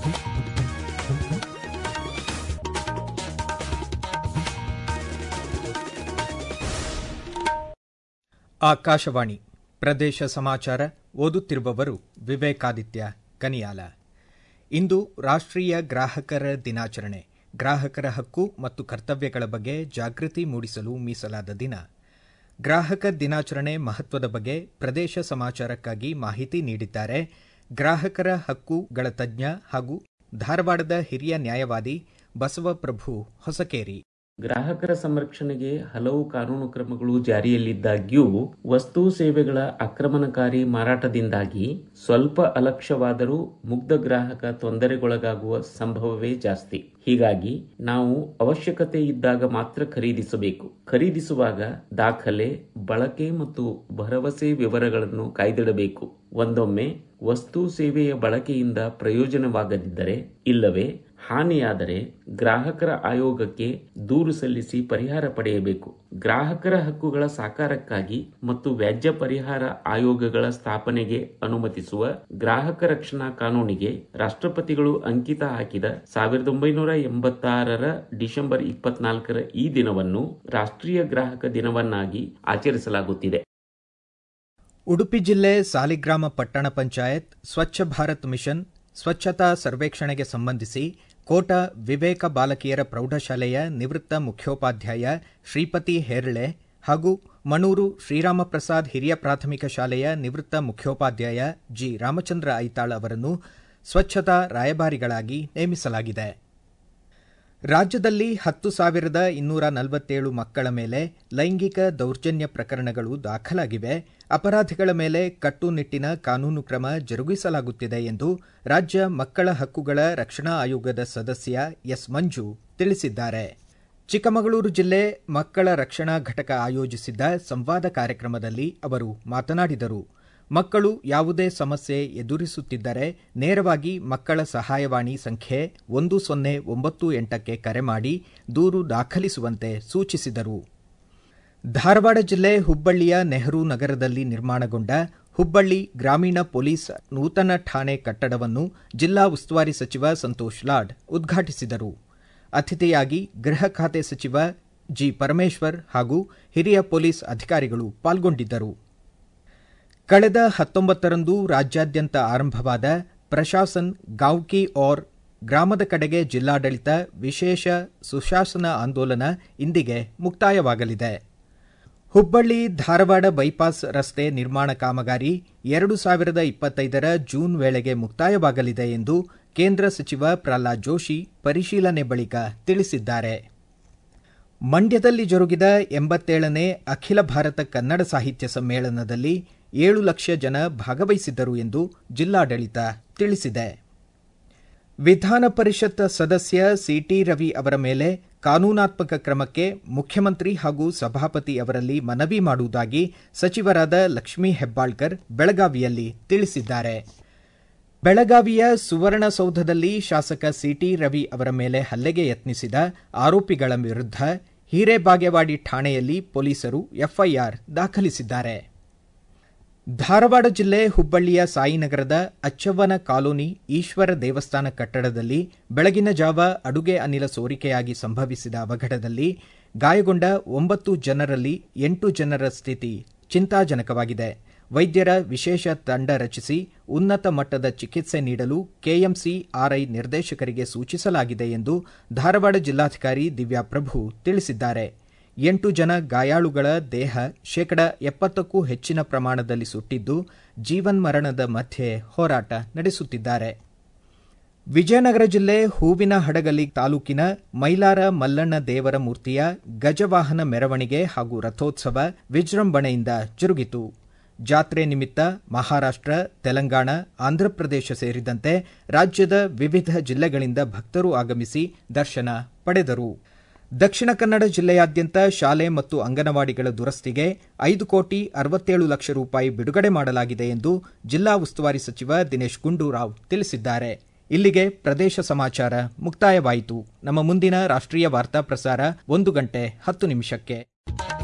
ಆಕಾಶವಾಣಿ ಪ್ರದೇಶ ಸಮಾಚಾರ ಓದುತ್ತಿರುವವರು ವಿವೇಕಾದಿತ್ಯ ಕನಿಯಾಲ ಇಂದು ರಾಷ್ಟ್ರೀಯ ಗ್ರಾಹಕರ ದಿನಾಚರಣೆ ಗ್ರಾಹಕರ ಹಕ್ಕು ಮತ್ತು ಕರ್ತವ್ಯಗಳ ಬಗ್ಗೆ ಜಾಗೃತಿ ಮೂಡಿಸಲು ಮೀಸಲಾದ ದಿನ ಗ್ರಾಹಕ ದಿನಾಚರಣೆ ಮಹತ್ವದ ಬಗ್ಗೆ ಪ್ರದೇಶ ಸಮಾಚಾರಕ್ಕಾಗಿ ಮಾಹಿತಿ ನೀಡಿದ್ದಾರೆ ಗ್ರಾಹಕರ ಹಕ್ಕುಗಳ ತಜ್ಞ ಹಾಗೂ ಧಾರವಾಡದ ಹಿರಿಯ ನ್ಯಾಯವಾದಿ ಬಸವಪ್ರಭು ಹೊಸಕೇರಿ ಗ್ರಾಹಕರ ಸಂರಕ್ಷಣೆಗೆ ಹಲವು ಕಾನೂನು ಕ್ರಮಗಳು ಜಾರಿಯಲ್ಲಿದ್ದಾಗ್ಯೂ ವಸ್ತು ಸೇವೆಗಳ ಆಕ್ರಮಣಕಾರಿ ಮಾರಾಟದಿಂದಾಗಿ ಸ್ವಲ್ಪ ಅಲಕ್ಷ್ಯವಾದರೂ ಮುಗ್ಧ ಗ್ರಾಹಕ ತೊಂದರೆಗೊಳಗಾಗುವ ಸಂಭವವೇ ಜಾಸ್ತಿ ಹೀಗಾಗಿ ನಾವು ಅವಶ್ಯಕತೆ ಇದ್ದಾಗ ಮಾತ್ರ ಖರೀದಿಸಬೇಕು ಖರೀದಿಸುವಾಗ ದಾಖಲೆ ಬಳಕೆ ಮತ್ತು ಭರವಸೆ ವಿವರಗಳನ್ನು ಕಾಯ್ದಿಡಬೇಕು ಒಂದೊಮ್ಮೆ ವಸ್ತು ಸೇವೆಯ ಬಳಕೆಯಿಂದ ಪ್ರಯೋಜನವಾಗದಿದ್ದರೆ ಇಲ್ಲವೇ ಹಾನಿಯಾದರೆ ಗ್ರಾಹಕರ ಆಯೋಗಕ್ಕೆ ದೂರು ಸಲ್ಲಿಸಿ ಪರಿಹಾರ ಪಡೆಯಬೇಕು ಗ್ರಾಹಕರ ಹಕ್ಕುಗಳ ಸಾಕಾರಕ್ಕಾಗಿ ಮತ್ತು ವ್ಯಾಜ್ಯ ಪರಿಹಾರ ಆಯೋಗಗಳ ಸ್ಥಾಪನೆಗೆ ಅನುಮತಿಸುವ ಗ್ರಾಹಕ ರಕ್ಷಣಾ ಕಾನೂನಿಗೆ ರಾಷ್ಟ್ರಪತಿಗಳು ಅಂಕಿತ ಹಾಕಿದ ಸಾವಿರದ ಒಂಬೈನೂರ ಎಂಬತ್ತಾರರ ಡಿಸೆಂಬರ್ ಇಪ್ಪತ್ನಾಲ್ಕರ ಈ ದಿನವನ್ನು ರಾಷ್ಟ್ರೀಯ ಗ್ರಾಹಕ ದಿನವನ್ನಾಗಿ ಆಚರಿಸಲಾಗುತ್ತಿದೆ ಉಡುಪಿ ಜಿಲ್ಲೆ ಸಾಲಿಗ್ರಾಮ ಪಟ್ಟಣ ಪಂಚಾಯತ್ ಸ್ವಚ್ಛ ಭಾರತ್ ಮಿಷನ್ ಸ್ವಚ್ಛತಾ ಸರ್ವೇಕ್ಷಣೆಗೆ ಸಂಬಂಧಿಸಿ ಕೋಟ ವಿವೇಕ ಬಾಲಕಿಯರ ಪ್ರೌಢಶಾಲೆಯ ನಿವೃತ್ತ ಮುಖ್ಯೋಪಾಧ್ಯಾಯ ಶ್ರೀಪತಿ ಹೇರಳೆ ಹಾಗೂ ಮಣೂರು ಶ್ರೀರಾಮಪ್ರಸಾದ್ ಹಿರಿಯ ಪ್ರಾಥಮಿಕ ಶಾಲೆಯ ನಿವೃತ್ತ ಮುಖ್ಯೋಪಾಧ್ಯಾಯ ಜಿ ರಾಮಚಂದ್ರ ಐತಾಳ್ ಅವರನ್ನು ಸ್ವಚ್ಛತಾ ರಾಯಭಾರಿಗಳಾಗಿ ನೇಮಿಸಲಾಗಿದೆ ರಾಜ್ಯದಲ್ಲಿ ಹತ್ತು ಸಾವಿರದ ಇನ್ನೂರ ನಲವತ್ತೇಳು ಮಕ್ಕಳ ಮೇಲೆ ಲೈಂಗಿಕ ದೌರ್ಜನ್ಯ ಪ್ರಕರಣಗಳು ದಾಖಲಾಗಿವೆ ಅಪರಾಧಿಗಳ ಮೇಲೆ ಕಟ್ಟುನಿಟ್ಟಿನ ಕಾನೂನು ಕ್ರಮ ಜರುಗಿಸಲಾಗುತ್ತಿದೆ ಎಂದು ರಾಜ್ಯ ಮಕ್ಕಳ ಹಕ್ಕುಗಳ ರಕ್ಷಣಾ ಆಯೋಗದ ಸದಸ್ಯ ಎಸ್ ಮಂಜು ತಿಳಿಸಿದ್ದಾರೆ ಚಿಕ್ಕಮಗಳೂರು ಜಿಲ್ಲೆ ಮಕ್ಕಳ ರಕ್ಷಣಾ ಘಟಕ ಆಯೋಜಿಸಿದ್ದ ಸಂವಾದ ಕಾರ್ಯಕ್ರಮದಲ್ಲಿ ಅವರು ಮಾತನಾಡಿದರು ಮಕ್ಕಳು ಯಾವುದೇ ಸಮಸ್ಯೆ ಎದುರಿಸುತ್ತಿದ್ದರೆ ನೇರವಾಗಿ ಮಕ್ಕಳ ಸಹಾಯವಾಣಿ ಸಂಖ್ಯೆ ಒಂದು ಸೊನ್ನೆ ಒಂಬತ್ತು ಎಂಟಕ್ಕೆ ಕರೆ ಮಾಡಿ ದೂರು ದಾಖಲಿಸುವಂತೆ ಸೂಚಿಸಿದರು ಧಾರವಾಡ ಜಿಲ್ಲೆ ಹುಬ್ಬಳ್ಳಿಯ ನೆಹರು ನಗರದಲ್ಲಿ ನಿರ್ಮಾಣಗೊಂಡ ಹುಬ್ಬಳ್ಳಿ ಗ್ರಾಮೀಣ ಪೊಲೀಸ್ ನೂತನ ಠಾಣೆ ಕಟ್ಟಡವನ್ನು ಜಿಲ್ಲಾ ಉಸ್ತುವಾರಿ ಸಚಿವ ಸಂತೋಷ್ ಲಾಡ್ ಉದ್ಘಾಟಿಸಿದರು ಅತಿಥಿಯಾಗಿ ಗೃಹ ಖಾತೆ ಸಚಿವ ಜಿ ಪರಮೇಶ್ವರ್ ಹಾಗೂ ಹಿರಿಯ ಪೊಲೀಸ್ ಅಧಿಕಾರಿಗಳು ಪಾಲ್ಗೊಂಡಿದ್ದರು ಕಳೆದ ಹತ್ತೊಂಬತ್ತರಂದು ರಾಜ್ಯಾದ್ಯಂತ ಆರಂಭವಾದ ಪ್ರಶಾಸನ್ ಗಾಂವ್ ಕಿ ಓರ್ ಗ್ರಾಮದ ಕಡೆಗೆ ಜಿಲ್ಲಾಡಳಿತ ವಿಶೇಷ ಸುಶಾಸನ ಆಂದೋಲನ ಇಂದಿಗೆ ಮುಕ್ತಾಯವಾಗಲಿದೆ ಹುಬ್ಬಳ್ಳಿ ಧಾರವಾಡ ಬೈಪಾಸ್ ರಸ್ತೆ ನಿರ್ಮಾಣ ಕಾಮಗಾರಿ ಎರಡು ಸಾವಿರದ ಇಪ್ಪತ್ತೈದರ ಜೂನ್ ವೇಳೆಗೆ ಮುಕ್ತಾಯವಾಗಲಿದೆ ಎಂದು ಕೇಂದ್ರ ಸಚಿವ ಪ್ರಹ್ಲಾದ್ ಜೋಶಿ ಪರಿಶೀಲನೆ ಬಳಿಕ ತಿಳಿಸಿದ್ದಾರೆ ಮಂಡ್ಯದಲ್ಲಿ ಜರುಗಿದ ಎಂಬತ್ತೇಳನೇ ಅಖಿಲ ಭಾರತ ಕನ್ನಡ ಸಾಹಿತ್ಯ ಸಮ್ಮೇಳನದಲ್ಲಿ ಏಳು ಲಕ್ಷ ಜನ ಭಾಗವಹಿಸಿದ್ದರು ಎಂದು ಜಿಲ್ಲಾಡಳಿತ ತಿಳಿಸಿದೆ ವಿಧಾನ ಪರಿಷತ್ ಸದಸ್ಯ ಸಿಟಿ ರವಿ ಅವರ ಮೇಲೆ ಕಾನೂನಾತ್ಮಕ ಕ್ರಮಕ್ಕೆ ಮುಖ್ಯಮಂತ್ರಿ ಹಾಗೂ ಸಭಾಪತಿ ಅವರಲ್ಲಿ ಮನವಿ ಮಾಡುವುದಾಗಿ ಸಚಿವರಾದ ಲಕ್ಷ್ಮೀ ಹೆಬ್ಬಾಳ್ಕರ್ ಬೆಳಗಾವಿಯಲ್ಲಿ ತಿಳಿಸಿದ್ದಾರೆ ಬೆಳಗಾವಿಯ ಸುವರ್ಣಸೌಧದಲ್ಲಿ ಶಾಸಕ ಸಿಟಿ ರವಿ ಅವರ ಮೇಲೆ ಹಲ್ಲೆಗೆ ಯತ್ನಿಸಿದ ಆರೋಪಿಗಳ ವಿರುದ್ಧ ಹಿರೇಬಾಗೇವಾಡಿ ಠಾಣೆಯಲ್ಲಿ ಪೊಲೀಸರು ಎಫ್ಐಆರ್ ದಾಖಲಿಸಿದ್ದಾರೆ ಧಾರವಾಡ ಜಿಲ್ಲೆ ಹುಬ್ಬಳ್ಳಿಯ ಸಾಯಿನಗರದ ಅಚ್ಚವ್ವನ ಕಾಲೋನಿ ಈಶ್ವರ ದೇವಸ್ಥಾನ ಕಟ್ಟಡದಲ್ಲಿ ಬೆಳಗಿನ ಜಾವ ಅಡುಗೆ ಅನಿಲ ಸೋರಿಕೆಯಾಗಿ ಸಂಭವಿಸಿದ ಅವಘಡದಲ್ಲಿ ಗಾಯಗೊಂಡ ಒಂಬತ್ತು ಜನರಲ್ಲಿ ಎಂಟು ಜನರ ಸ್ಥಿತಿ ಚಿಂತಾಜನಕವಾಗಿದೆ ವೈದ್ಯರ ವಿಶೇಷ ತಂಡ ರಚಿಸಿ ಉನ್ನತ ಮಟ್ಟದ ಚಿಕಿತ್ಸೆ ನೀಡಲು ಕೆಎಂಸಿ ಆರ್ಐ ನಿರ್ದೇಶಕರಿಗೆ ಸೂಚಿಸಲಾಗಿದೆ ಎಂದು ಧಾರವಾಡ ಜಿಲ್ಲಾಧಿಕಾರಿ ದಿವ್ಯಾಪ್ರಭು ತಿಳಿಸಿದ್ದಾರೆ ಎಂಟು ಜನ ಗಾಯಾಳುಗಳ ದೇಹ ಶೇಕಡ ಎಪ್ಪತ್ತಕ್ಕೂ ಹೆಚ್ಚಿನ ಪ್ರಮಾಣದಲ್ಲಿ ಸುಟ್ಟಿದ್ದು ಜೀವನ್ಮರಣದ ಮಧ್ಯೆ ಹೋರಾಟ ನಡೆಸುತ್ತಿದ್ದಾರೆ ವಿಜಯನಗರ ಜಿಲ್ಲೆ ಹೂವಿನ ಹಡಗಲಿ ತಾಲೂಕಿನ ಮೈಲಾರ ಮಲ್ಲಣ್ಣ ದೇವರ ಮೂರ್ತಿಯ ಗಜವಾಹನ ಮೆರವಣಿಗೆ ಹಾಗೂ ರಥೋತ್ಸವ ವಿಜೃಂಭಣೆಯಿಂದ ಜರುಗಿತು ಜಾತ್ರೆ ನಿಮಿತ್ತ ಮಹಾರಾಷ್ಟ್ರ ತೆಲಂಗಾಣ ಆಂಧ್ರಪ್ರದೇಶ ಸೇರಿದಂತೆ ರಾಜ್ಯದ ವಿವಿಧ ಜಿಲ್ಲೆಗಳಿಂದ ಭಕ್ತರು ಆಗಮಿಸಿ ದರ್ಶನ ಪಡೆದರು ದಕ್ಷಿಣ ಕನ್ನಡ ಜಿಲ್ಲೆಯಾದ್ಯಂತ ಶಾಲೆ ಮತ್ತು ಅಂಗನವಾಡಿಗಳ ದುರಸ್ತಿಗೆ ಐದು ಕೋಟಿ ಅರವತ್ತೇಳು ಲಕ್ಷ ರೂಪಾಯಿ ಬಿಡುಗಡೆ ಮಾಡಲಾಗಿದೆ ಎಂದು ಜಿಲ್ಲಾ ಉಸ್ತುವಾರಿ ಸಚಿವ ದಿನೇಶ್ ಗುಂಡೂರಾವ್ ತಿಳಿಸಿದ್ದಾರೆ ಇಲ್ಲಿಗೆ ಪ್ರದೇಶ ಸಮಾಚಾರ ಮುಕ್ತಾಯವಾಯಿತು ನಮ್ಮ ಮುಂದಿನ ರಾಷ್ಟ್ರೀಯ ವಾರ್ತಾ ಪ್ರಸಾರ ಒಂದು ಗಂಟೆ ಹತ್ತು ನಿಮಿಷಕ್ಕೆ